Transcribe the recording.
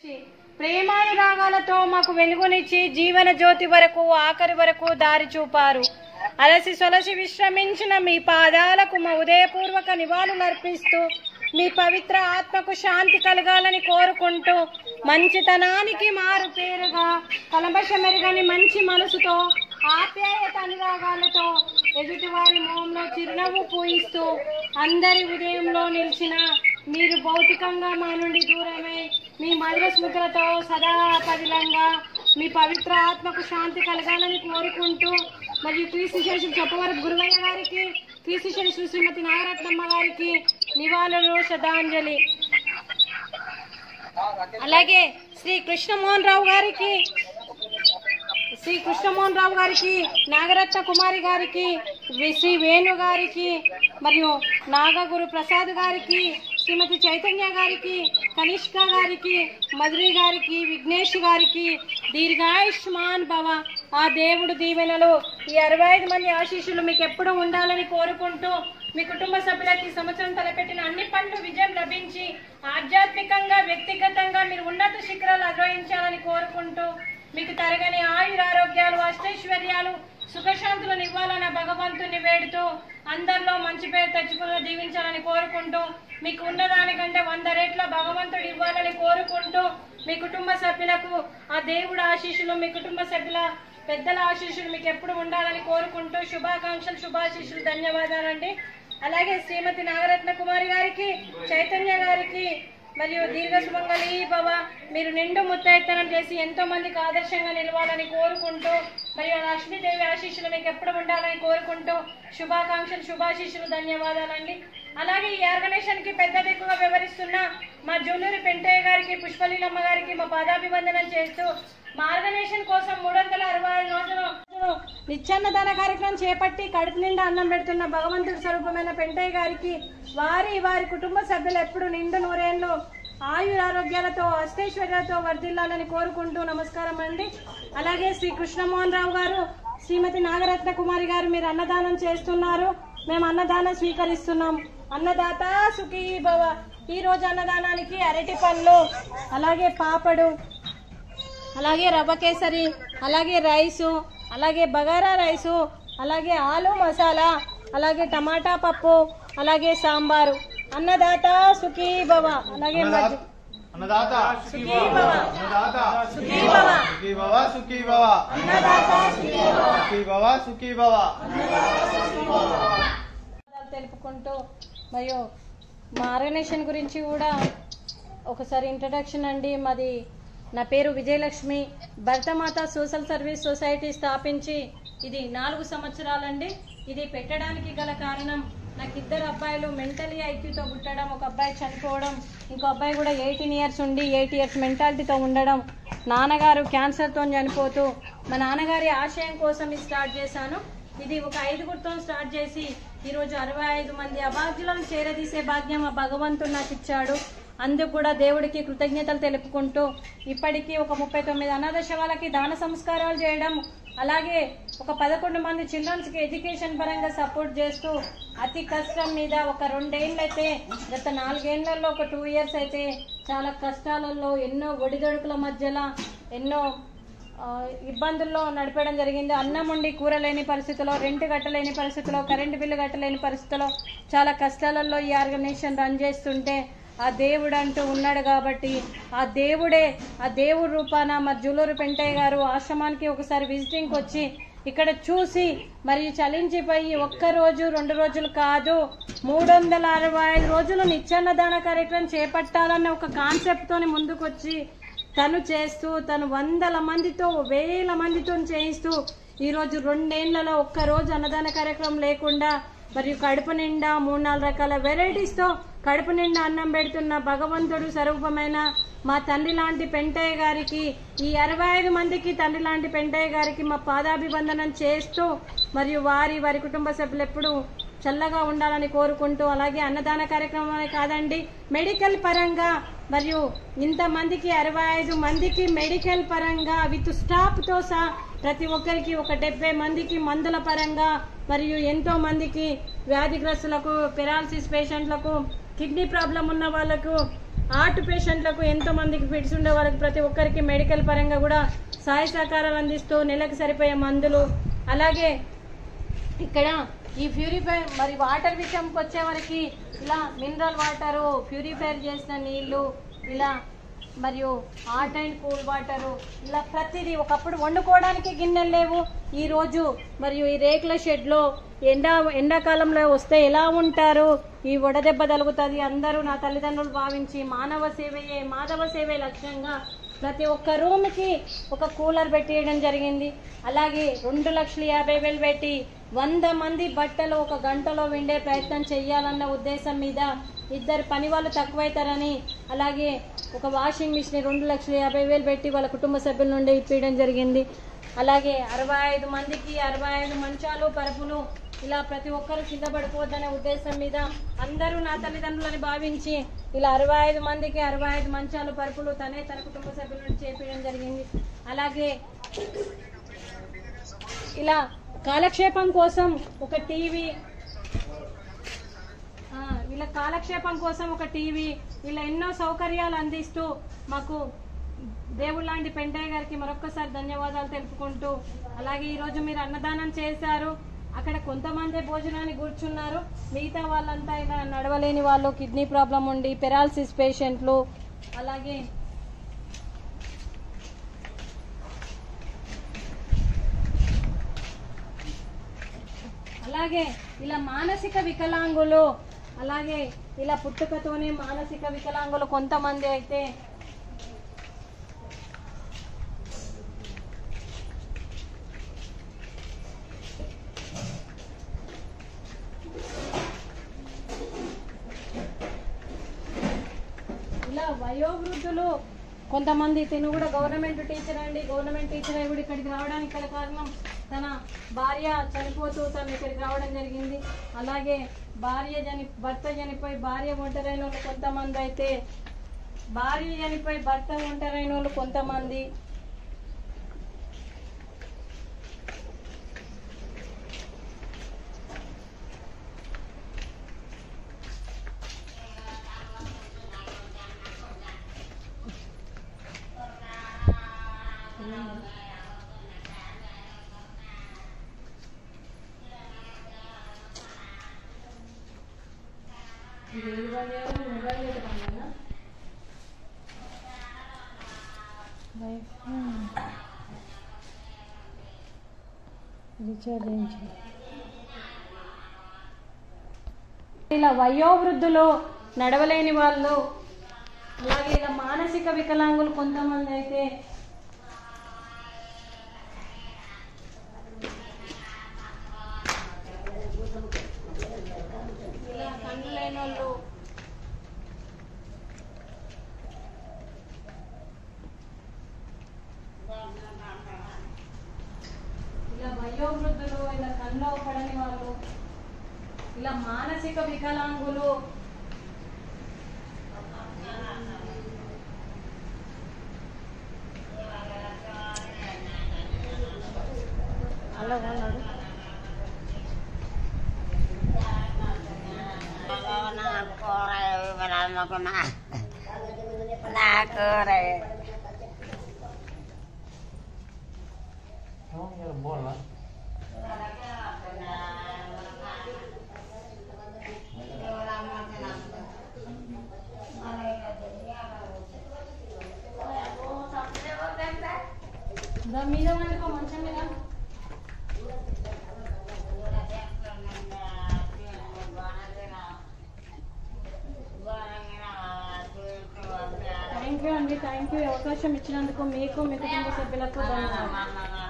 ప్రేమానురాగాలతో మాకు వెలుగునిచ్చి జీవన జ్యోతి వరకు ఆఖరి వరకు దారి చూపారు అలసి సొలసి విశ్రమించిన మీ పాదాలకు మా ఉదయపూర్వక నివాళులు అర్పిస్తూ మీ పవిత్ర ఆత్మకు శాంతి కలగాలని కోరుకుంటూ మంచితనానికి మారు పేరుగా కలబశమెరుగని మంచి మనసుతో ఆప్యాయత అనురాగాలతో ఎదుటివారి మొహంలో చిరునవ్వు పూయిస్తూ అందరి ఉదయంలో నిలిచిన మీరు భౌతికంగా మా నుండి దూరమై మీ మధుర స్మృతులతో సదా పదిలంగా మీ పవిత్ర ఆత్మకు శాంతి కలగాలని కోరుకుంటూ మరియు క్రీస్తు శేషులు చెప్పవరపు గురువయ్య గారికి క్రీస్తు శేషులు శ్రీమతి నాగరత్నమ్మ గారికి నివాళులు శ్రద్ధాంజలి అలాగే శ్రీ కృష్ణమోహన్ రావు గారికి శ్రీ కృష్ణమోహన్ రావు గారికి నాగరత్న కుమారి గారికి వి- శ్రీ వేణు గారికి మరియు నాగగురు ప్రసాద్ గారికి శ్రీమతి చైతన్య గారికి కనిష్క గారికి మధురి గారికి విఘ్నేష్ గారికి దీర్ఘాయుష్మాన్ భవ ఆ దేవుడు దీవెనలు ఈ అరవై ఐదు మంది ఆశీస్సులు మీకు ఎప్పుడూ ఉండాలని కోరుకుంటూ మీ కుటుంబ సభ్యులకి ఈ సంవత్సరం తలపెట్టిన అన్ని పనులు విజయం లభించి ఆధ్యాత్మికంగా వ్యక్తిగతంగా మీరు ఉన్నత శిఖరాలు అధిరోహించాలని కోరుకుంటూ మీకు తరగని ఆయురారోగ్యాలు అష్టైశ్వర్యాలు సుఖశాంతులను ఇవ్వాలన్న భగవంతుని వేడుతూ అందరిలో మంచి పేరు తెచ్చుకుని దీవించాలని కోరుకుంటూ మీకు ఉన్నదానికంటే వంద రెట్ల భగవంతుడు ఇవ్వాలని కోరుకుంటూ మీ కుటుంబ సభ్యులకు ఆ దేవుడు ఆశీస్సులు మీ కుటుంబ సభ్యుల పెద్దల ఆశీస్సులు మీకు ఎప్పుడు ఉండాలని కోరుకుంటూ శుభాకాంక్షలు శుభాశీస్సులు ధన్యవాదాలండి అలాగే శ్రీమతి నాగరత్న కుమారి గారికి చైతన్య గారికి మరియు దీర్ఘ సుమంగళి భవ మీరు నిండు ముత్తైత్తనం చేసి ఎంతో మందికి ఆదర్శంగా నిలవాలని కోరుకుంటూ మరియు ఆ లక్ష్మీదేవి ఆశీస్సులు మీకు ఎప్పుడు ఉండాలని కోరుకుంటూ శుభాకాంక్షలు శుభాశీస్సులు ధన్యవాదాలండి అలాగే ఈ ఆర్గనైజేషన్ కి పెద్ద దిక్కుగా వివరిస్తున్న మా జూనూరి పెంటయ్య గారికి పుష్పలీలమ్మ గారికి మా పాదాభివందనం చేస్తూ మా ఆర్గనైజేషన్ కోసం మూడు వందల అరవై ఐదు రోజులు నిత్యాన్నదాన కార్యక్రమం చేపట్టి కడుపు నిండా అన్నం పెడుతున్న భగవంతుడి స్వరూపమైన పెంటయ్య గారికి వారి వారి కుటుంబ సభ్యులు ఎప్పుడు నిండు నూరేళ్ళు ఆయురారోగ్యాలతో అష్టైశ్వర్యాలతో వర్ధిల్లాలని కోరుకుంటూ నమస్కారం అండి అలాగే శ్రీ కృష్ణమోహన్ రావు గారు శ్రీమతి నాగరత్న కుమారి గారు మీరు అన్నదానం చేస్తున్నారు మేము అన్నదానం స్వీకరిస్తున్నాం అన్నదాత సుఖీ భవ ఈ రోజు అన్నదానానికి అరటి పండ్లు అలాగే పాపడు అలాగే రవ్వ కేసరి అలాగే రైసు అలాగే బగారా రైసు అలాగే ఆలు మసాలా అలాగే టమాటా పప్పు అలాగే సాంబారు అన్నదాత సుఖీ భవ అలాగే మజ్జి- అన్నదాత సుఖీ భవ అన్నదాత సుఖీ భవ సుఖీ భవ సుఖీ భవ అన్నదాత సుఖీ భవ సుఖీ భవ సుఖీ భవ ధన్యవాదాలు తెలుపుకుంటూ మరియు మా ఆర్గనైజేషన్ గురించి కూడా ఒకసారి ఇంట్రడక్షన్ అండి మాది నా పేరు Vijayalakshmi Bharatamata social service society స్థాపించి ఇది నాలుగు సంవత్సరాలండి ఇది పెట్టడానికి గల కారణం నాకు ఇద్దరు అబ్బాయిలు మెంటలీ ఐక్యూతో పుట్టడం ఒక అబ్బాయి చనిపోవడం ఇంకో అబ్బాయి కూడా ఎయిటీన్ ఇయర్స్ ఉండి ఎయిట్ ఇయర్స్ మెంటాలిటీతో ఉండడం నాన్నగారు క్యాన్సర్తో చనిపోతూ మా నాన్నగారి ఆశయం కోసం ఇది స్టార్ట్ చేశాను ఇది ఒక ఐదుగురితో స్టార్ట్ చేసి ఈరోజు అరవై ఐదు మంది అభాగ్యులను చేరదీసే భాగ్యం ఆ భగవంతుడు నాకు ఇచ్చాడు అందుకు కూడా దేవుడికి కృతజ్ఞతలు తెలుపుకుంటూ ఇప్పటికీ ఒక ముప్పై తొమ్మిది అనాథ శవాలకి దాన సంస్కారాలు చేయడం అలాగే ఒక పదకొండు మంది చిల్డ్రన్స్కి ఎడ్యుకేషన్ పరంగా సపోర్ట్ చేస్తూ అతి కష్టం మీద ఒక రెండేళ్ళైతే గత నాలుగేళ్లలో ఒక టూ ఇయర్స్ అయితే చాలా కష్టాలలో ఎన్నో ఒడిదొడుకుల మధ్యలో ఎన్నో ఆ, ఇబ్బందుల్లో నడపడం జరిగింది అన్నం ఉండి కూర లేని పరిస్థితిలో రెంట్ కట్టలేని పరిస్థితిలో కరెంటు బిల్లు కట్టలేని పరిస్థితిలో చాలా కష్టాలలో ఈ ఆర్గనైజేషన్ రన్ చేస్తుంటే ఆ దేవుడు అంటూ ఉన్నాడు కాబట్టి ఆ దేవుడే ఆ దేవుడి రూపాన మా జూలూరు పెంటయ్య గారు ఆశ్రమానికి ఒకసారి విజిటింగ్కి వచ్చి ఇక్కడ చూసి మరియు చలించిపోయి ఒక్క రోజు రెండు రోజులు కాదు మూడు వందల అరవై ఐదు రోజులు నిత్యాన్నదాన కార్యక్రమం చేపట్టాలన్న ఒక కాన్సెప్ట్తోని ముందుకొచ్చి తను చేస్తూ తను వందల మందితో వేల మందితో చేయిస్తూ ఈరోజు రెండేళ్లలో ఒక్క రోజు అన్నదాన కార్యక్రమం లేకుండా మరియు కడుపు నిండా మూడు నాలుగు రకాల వెరైటీస్తో కడుపు నిండా అన్నం పెడుతున్న భగవంతుడు స్వరూపమైన మా తండ్రి లాంటి పెంటయ్య గారికి ఈ అరవై ఐదు మందికి తండ్రి లాంటి పెంటయ్య గారికి మా పాదాభివందనం చేస్తూ మరియు వారి వారి కుటుంబ సభ్యులు ఎప్పుడు చల్లగా ఉండాలని కోరుకుంటూ అలాగే అన్నదాన కార్యక్రమమే కాదండి మెడికల్ పరంగా మరియు ఇంతమందికి అరవై ఐదు మందికి మెడికల్ పరంగా విత్ స్టాఫ్తో సహా ప్రతి ఒక్కరికి ఒక డెబ్బై మందికి మందుల పరంగా మరియు ఎంతో మందికి వ్యాధిగ్రస్తులకు పెరాలసిస్ పేషెంట్లకు కిడ్నీ ప్రాబ్లం ఉన్న వాళ్ళకు హార్ట్ పేషెంట్లకు ఎంతో మందికి ఫిట్స్ ఉండే వాళ్ళకి ప్రతి ఒక్కరికి మెడికల్ పరంగా కూడా సహాయ సహకారాలు అందిస్తూ నెలకు సరిపోయే మందులు అలాగే ఇక్కడ ఈ ప్యూరిఫైర్ మరి వాటర్ విషయంకి వచ్చే వరకు ఇలా మినరల్ వాటరు ప్యూరిఫైర్ చేసిన నీళ్లు ఇలా మరియు హాట్ అండ్ కూల్ వాటరు ఇలా ప్రతిదీ ఒకప్పుడు వండుకోవడానికి గిన్నెలు లేవు ఈ రోజు మరియు ఈ రేకుల షెడ్లో ఎండా ఎండాకాలంలో వస్తే ఎలా ఉంటారు ఈ వడదెబ్బ తగులుతుంది అందరూ నా తల్లిదండ్రులు భావించి మానవ సేవయే మాధవ సేవే లక్ష్యంగా ప్రతి ఒక్క రూమ్కి ఒక కూలర్ పెట్టేయడం జరిగింది అలాగే రెండు లక్షల యాభై వేలు పెట్టి వంద మంది బట్టలు ఒక గంటలో విండే ప్రయత్నం చేయాలన్న ఉద్దేశం మీద ఇద్దరు పని వాళ్ళు తక్కువైతారని అలాగే ఒక వాషింగ్ మిషన్ రెండు లక్షల యాభై వేలు పెట్టి వాళ్ళ కుటుంబ సభ్యుల నుండి ఇప్పించడం జరిగింది అలాగే అరవై ఐదు మందికి అరవై ఐదు మంచాలు పరుపులు ఇలా ప్రతి ఒక్కరు కింద పడిపోద్దనే ఉద్దేశం మీద అందరూ నా తల్లిదండ్రులని భావించి ఇలా అరవై ఐదు మందికి అరవై ఐదు మంచాలు పరుపులు తనే తన కుటుంబ సభ్యుల నుండి చేపించడం జరిగింది అలాగే ఇలా కాలక్షేపం కోసం ఒక టీవీ ఆ, వీళ్ళ కాలక్షేపం కోసం ఒక టీవీ ఇలా ఎన్నో సౌకర్యాలు అందిస్తూ మాకు దేవుడు లాంటి పెంటయ్య గారికి మరొక్కసారి ధన్యవాదాలు తెలుపుకుంటూ అలాగే ఈరోజు మీరు అన్నదానం చేశారు అక్కడ కొంతమంది భోజనాన్ని కూర్చున్నారు మిగతా వాళ్ళంతా ఇలా నడవలేని వాళ్ళు కిడ్నీ ప్రాబ్లం ఉండి పెరాలసిస్ పేషెంట్లు అలాగే అలాగే ఇలా మానసిక వికలాంగులు అలాగే ఇలా పుట్టుకతోనే మానసిక వికలాంగులు కొంతమంది అయితే ఇలా వయోవృద్ధులు కొంతమంది తిను కూడా గవర్నమెంట్ టీచర్ అండి గవర్నమెంట్ టీచర్ అయి కూడా ఇక్కడికి రావడానికి గల కారణం తన భార్య చనిపోతూ తను ఇక్కడికి రావడం జరిగింది అలాగే భార్య చని భర్త చనిపోయి భార్య ఒంటరైన వాళ్ళు కొంతమంది అయితే భార్య చనిపోయి భర్త ఒంటరైన వాళ్ళు కొంతమంది ఇది ఏది బంద్ చేయాలి? మొబైల్ అయితే బంద్ చేయాలా? రీఛార్జ్ చేయించు. ఇలా వయోవృద్ధులు నడవలేని వాళ్ళు అలాగే ఇలా మానసిక వికలాంగులు కొంతమంది అయితే ఇలా కళ్ళు లేని వాళ్ళు ఇలా వయోవృద్ధులు ఇలా కళ్ళు పడని వాళ్ళు ఇలా మానసిక వికలాంగులు అలా ఉన్నాడు నాకు దాని మీద వండుకో మంచం మీద థ్యాంక్ యూ అండి థ్యాంక్ యూ అవకాశం ఇచ్చినందుకు మీకు మీ కుటుంబ సభ్యులకు ధన్యవాదాలు